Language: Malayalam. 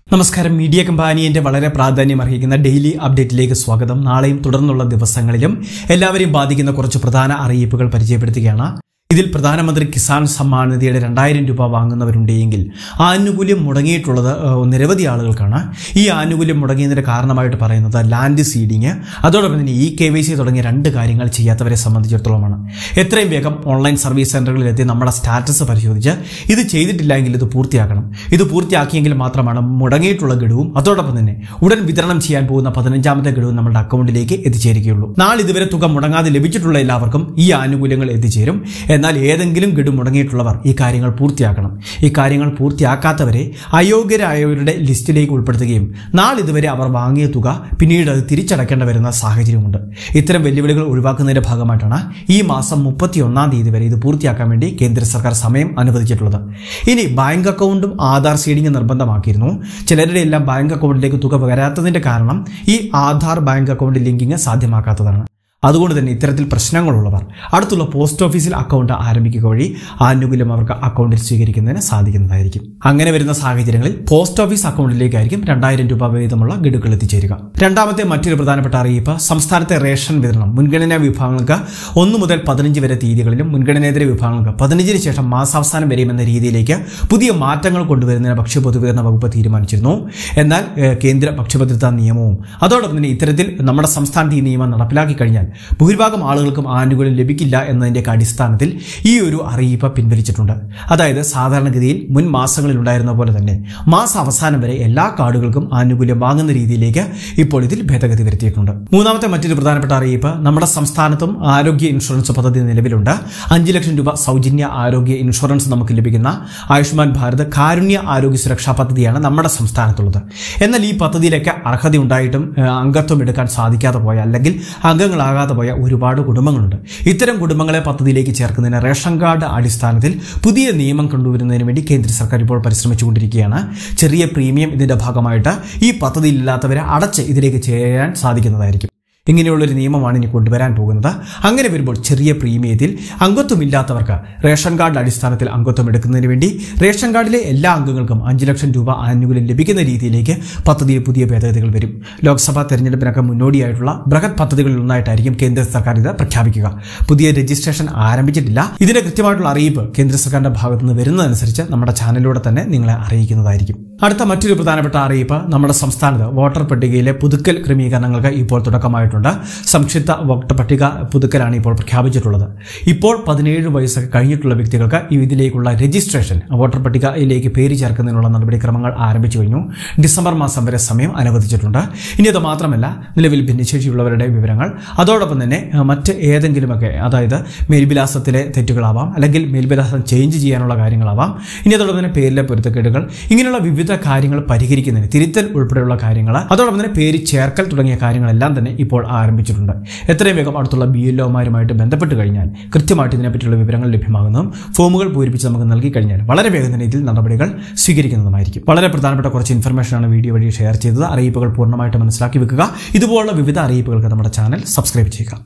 നമസ്കാരം മീഡിയ കമ്പാനിയന്റെ വളരെ പ്രാധാന്യം അർഹിക്കുന്ന ഡെയിലി അപ്ഡേറ്റിലേക്ക് സ്വാഗതം നാളെയും തുടർന്നുള്ള ദിവസങ്ങളിലും എല്ലാവരെയും ബാധിക്കുന്ന കുറച്ച് പ്രധാന അറിയിപ്പുകൾ പരിചയപ്പെടുത്തുകയാണ് ഇതിൽ പ്രധാനമന്ത്രി കിസാൻ സമ്മാൻ നിധിയുടെ രണ്ടായിരം രൂപ വാങ്ങുന്നവരുണ്ടെങ്കിൽ ആനുകൂല്യം മുടങ്ങിയിട്ടുള്ളത് ഏഹ്, നിരവധി ആളുകൾക്കാണ് ഈ ആനുകൂല്യം മുടങ്ങിയതിന്റെ കാരണമായിട്ട് പറയുന്നത് ലാൻഡ് സീഡിങ് അതോടൊപ്പം തന്നെ ഇ കെ വൈ സി തുടങ്ങിയ രണ്ട് കാര്യങ്ങൾ ചെയ്യാത്തവരെ സംബന്ധിച്ചിടത്തോളമാണ് എത്രയും വേഗം ഓൺലൈൻ സർവീസ് സെന്ററുകളിൽ എത്തി നമ്മുടെ സ്റ്റാറ്റസ് പരിശോധിച്ച് ഇത് ചെയ്തിട്ടില്ലെങ്കിൽ ഇത് പൂർത്തിയാക്കണം ഇത് പൂർത്തിയാക്കിയെങ്കിൽ മാത്രമാണ് മുടങ്ങിയിട്ടുള്ള ഗഡുവും അതോടൊപ്പം തന്നെ ഉടൻ വിതരണം ചെയ്യാൻ പോകുന്ന പതിനഞ്ചാമത്തെ ഗഡുവും നമ്മുടെ അക്കൗണ്ടിലേക്ക് എത്തിച്ചേരുകയുള്ളൂ നാളെ ഇതുവരെ തുക മുടങ്ങാതെ ലഭിച്ചിട്ടുള്ള എല്ലാവർക്കും ഈ ആനുകൂല്യങ്ങൾ എത്തിച്ചേരും എന്നാൽ ഏതെങ്കിലും ഗഡു മുടങ്ങിയിട്ടുള്ളവർ ഈ കാര്യങ്ങൾ പൂർത്തിയാക്കണം ഈ കാര്യങ്ങൾ പൂർത്തിയാക്കാത്തവരെ അയോഗ്യരായവരുടെ ലിസ്റ്റിലേക്ക് ഉൾപ്പെടുത്തുകയും നാളിതുവരെ അവർ വാങ്ങിയ തുക പിന്നീട് അത് തിരിച്ചടക്കേണ്ടി വരുന്ന സാഹചര്യമുണ്ട് ഇത്തരം വെല്ലുവിളികൾ ഒഴിവാക്കുന്നതിന്റെ ഭാഗമായിട്ടാണ് ഈ മാസം മുപ്പത്തിയൊന്നാം തീയതി വരെ ഇത് പൂർത്തിയാക്കാൻ വേണ്ടി കേന്ദ്ര സർക്കാർ സമയം അനുവദിച്ചിട്ടുള്ളത് ഇനി ബാങ്ക് അക്കൗണ്ടും ആധാർ സീഡിംഗ് നിർബന്ധമാക്കിയിരുന്നു ചിലരുടെ എല്ലാം ബാങ്ക് അക്കൗണ്ടിലേക്ക് തുക വരാത്തതിന്റെ കാരണം ഈ ആധാർ ബാങ്ക് അക്കൗണ്ട് ലിങ്കിങ് സാധ്യമാക്കാത്തതാണ് അതുകൊണ്ട് തന്നെ ഇത്തരത്തിൽ പ്രശ്നങ്ങളുള്ളവർ അടുത്തുള്ള പോസ്റ്റ് ഓഫീസിൽ അക്കൗണ്ട് ആരംഭിക്കുക വഴി ആനുകൂല്യം അവർക്ക് അക്കൗണ്ടിൽ സ്വീകരിക്കുന്നതിന് സാധിക്കുന്നതായിരിക്കും അങ്ങനെ വരുന്ന സാഹചര്യങ്ങളിൽ പോസ്റ്റ് ഓഫീസ് അക്കൗണ്ടിലേക്കായിരിക്കും രണ്ടായിരം രൂപ വീതമുള്ള ഗഡുക്കൾ എത്തിച്ചേരുക രണ്ടാമത്തെ മറ്റൊരു പ്രധാനപ്പെട്ട അറിയിപ്പ് സംസ്ഥാനത്തെ റേഷൻ വിതരണം മുൻഗണനാ വിഭാഗങ്ങൾക്ക് ഒന്ന് മുതൽ പതിനഞ്ച് വരെ തീയതികളിലും മുൻഗണനേതര വിഭാഗങ്ങൾക്ക് പതിനഞ്ചിന് ശേഷം മാസാവസാനം വരെയും എന്ന രീതിയിലേക്ക് പുതിയ മാറ്റങ്ങൾ കൊണ്ടുവരുന്നതിന് ഭക്ഷ്യ പൊതുവിതരണ വകുപ്പ് തീരുമാനിച്ചിരുന്നു എന്നാൽ ഏഹ്, കേന്ദ്ര ഭക്ഷ്യഭദ്രതാ നിയമവും അതോടൊപ്പം തന്നെ ഇത്തരത്തിൽ നമ്മുടെ സംസ്ഥാനത്ത് ഈ നിയമം നടപ്പിലാക്കി കഴിഞ്ഞാൽ ഭൂരിഭാഗം ആളുകൾക്കും ആനുകൂല്യം ലഭിക്കില്ല എന്നതിൻ്റെയൊക്കെ അടിസ്ഥാനത്തിൽ ഈ ഒരു അറിയിപ്പ് പിൻവലിച്ചിട്ടുണ്ട് അതായത് സാധാരണഗതിയിൽ മുൻ മാസങ്ങളിൽ ഉണ്ടായിരുന്ന പോലെ തന്നെ മാസ അവസാനം വരെ എല്ലാ കാർഡുകൾക്കും ആനുകൂല്യം വാങ്ങുന്ന രീതിയിലേക്ക് ഇപ്പോൾ ഇതിൽ ഭേദഗതി വരുത്തിയിട്ടുണ്ട് മൂന്നാമത്തെ മറ്റൊരു പ്രധാനപ്പെട്ട അറിയിപ്പ് നമ്മുടെ സംസ്ഥാനത്തും ആരോഗ്യ ഇൻഷുറൻസ് പദ്ധതി നിലവിലുണ്ട് അഞ്ച് ലക്ഷം രൂപ സൗജന്യ ആരോഗ്യ ഇൻഷുറൻസ് നമുക്ക് ലഭിക്കുന്ന ആയുഷ്മാൻ ഭാരത് കാരുണ്യ ആരോഗ്യ സുരക്ഷാ പദ്ധതിയാണ് നമ്മുടെ സംസ്ഥാനത്തുള്ളത് എന്നാൽ ഈ പദ്ധതിയിലൊക്കെ അർഹത ഉണ്ടായിട്ടും ഏഹ്, അംഗത്വം എടുക്കാൻ സാധിക്കാതെ പോയ അല്ലെങ്കിൽ അംഗങ്ങളാകാതെ പോയ ഒരുപാട് കുടുംബങ്ങളുണ്ട് ഇത്തരം കുടുംബങ്ങളെ പദ്ധതിയിലേക്ക് ചേർക്കുന്നതിന് റേഷൻ കാർഡ് അടിസ്ഥാനത്തിൽ പുതിയ നിയമം കൊണ്ടുവരുന്നതിന് വേണ്ടി കേന്ദ്ര സർക്കാർ ഇപ്പോൾ പരിശ്രമിച്ചുകൊണ്ടിരിക്കുകയാണ് ചെറിയ പ്രീമിയം ഇതിന്റെ ഭാഗമായിട്ട് ഈ പദ്ധതിയിലില്ലാത്തവരെ അടച്ച് ഇതിലേക്ക് ചേരാൻ സാധിക്കുന്നതായിരിക്കും ഇങ്ങനെയുള്ളൊരു നിയമമാണ് ഇനി കൊണ്ടുവരാൻ പോകുന്നത് അങ്ങനെ വരുമ്പോൾ ചെറിയ പ്രീമിയത്തിൽ അംഗത്വമില്ലാത്തവർക്ക് റേഷൻ കാർഡ് അടിസ്ഥാനത്തിൽ അംഗത്വം എടുക്കുന്നതിന് വേണ്ടി റേഷൻ കാർഡിലെ എല്ലാ അംഗങ്ങൾക്കും അഞ്ച് ലക്ഷം രൂപ ആനുകൂല്യം ലഭിക്കുന്ന രീതിയിലേക്ക് പദ്ധതിയിൽ പുതിയ ഭേദഗതികൾ വരും ലോക്സഭാ തെരഞ്ഞെടുപ്പിനൊക്കെ മുന്നോടിയായിട്ടുള്ള ബൃഹത് പദ്ധതികളിൽ ഒന്നായിട്ടായിരിക്കും കേന്ദ്ര സർക്കാർ ഇത് പ്രഖ്യാപിക്കുക പുതിയ രജിസ്ട്രേഷൻ ആരംഭിച്ചിട്ടില്ല ഇതിന്റെ കൃത്യമായിട്ടുള്ള അറിയിപ്പ് കേന്ദ്ര സർക്കാരിന്റെ ഭാഗത്തു നിന്ന് വരുന്നതനുസരിച്ച് നമ്മുടെ ചാനലിലൂടെ തന്നെ നിങ്ങളെ അറിയിക്കുന്നതായിരിക്കും അടുത്ത മറ്റൊരു പ്രധാനപ്പെട്ട അറിയിപ്പ് നമ്മുടെ സംസ്ഥാനത്ത് വോട്ടർ പട്ടികയിലെ പുതുക്കൽ ക്രമീകരണങ്ങൾക്ക് ഇപ്പോൾ തുടക്കമായിട്ടുണ്ട് സംക്ഷിപ്ത വോട്ടർ പട്ടിക പുതുക്കലാണ് ഇപ്പോൾ പ്രഖ്യാപിച്ചിട്ടുള്ളത് ഇപ്പോൾ പതിനേഴ് വയസ്സൊക്കെ കഴിഞ്ഞിട്ടുള്ള വ്യക്തികൾക്ക് ഈ ഇതിലേക്കുള്ള രജിസ്ട്രേഷൻ വോട്ടർ പട്ടികയിലേക്ക് പേര് ചേർക്കുന്നതിനുള്ള നടപടിക്രമങ്ങൾ ആരംഭിച്ചു കഴിഞ്ഞു ഡിസംബർ മാസം വരെ സമയം അനുവദിച്ചിട്ടുണ്ട് ഇനി അത് മാത്രമല്ല നിലവിൽ ഭിന്നശേഷിയുള്ളവരുടെ വിവരങ്ങൾ അതോടൊപ്പം തന്നെ അഹ്, മറ്റ് ഏതെങ്കിലുമൊക്കെ അതായത് മേൽവിലാസത്തിലെ തെറ്റുകളാവാം അല്ലെങ്കിൽ മേൽവിലാസം ചേഞ്ച് ചെയ്യാനുള്ള കാര്യങ്ങളാവാം ഇനി അതോടൊപ്പം തന്നെ പേരിലെ പൊരുത്തക്കേടുകൾ ഇങ്ങനെയുള്ള വിവിധ കാര്യങ്ങൾ പരിഹരിക്കുന്നതിന് തിരുത്തൽ ഉൾപ്പെടെയുള്ള കാര്യങ്ങൾ അതോടൊപ്പം തന്നെ പേര് ചേർക്കൽ തുടങ്ങിയ കാര്യങ്ങളെല്ലാം തന്നെ ഇപ്പോൾ ആരംഭിച്ചിട്ടുണ്ട് എത്രയും വേഗം അടുത്തുള്ള ബി എൽ ഒമാരുമായിട്ട് ബന്ധപ്പെട്ട് കഴിഞ്ഞാൽ കൃത്യമായിട്ട് ഇതിനെപ്പറ്റിയുള്ള വിവരങ്ങൾ ലഭ്യമാകുന്നതും ഫോമുകൾ പൂരിപ്പിച്ച് നമുക്ക് നൽകി കഴിഞ്ഞാൽ വളരെ വേഗം തന്നെ ഇതിൽ നടപടികൾ സ്വീകരിക്കുന്നതുമായിരിക്കും വളരെ പ്രധാനപ്പെട്ട കുറച്ച് ഇൻഫർമേഷനാണ് വീഡിയോ വഴി ഷെയർ ചെയ്തത് അറിയിപ്പുകൾ പൂർണ്ണമായിട്ട് മനസ്സിലാക്കി വെക്കുക ഇതുപോലുള്ള വിവിധ അറിയിപ്പുകൾക്ക് നമ്മുടെ ചാനൽ സബ്സ്ക്രൈബ് ചെയ്യുക